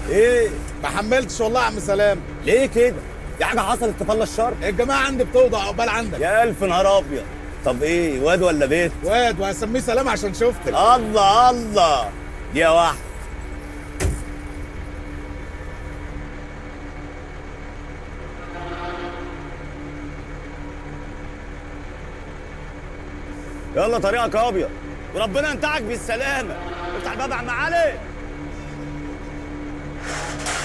ايه ما حملتش والله يا عم سلام ليه كده دي حاجه حصلت تفلى الشر الجماعه عندي بتوضع عقبال عندك يا الف نهار ابيض طب ايه واد ولا بيت واد وهسميه سلام عشان شفتك الله الله دي يا واحد يلا طريقك ابيض وربنا ينتعك بالسلامه افتح الباب يا عم علي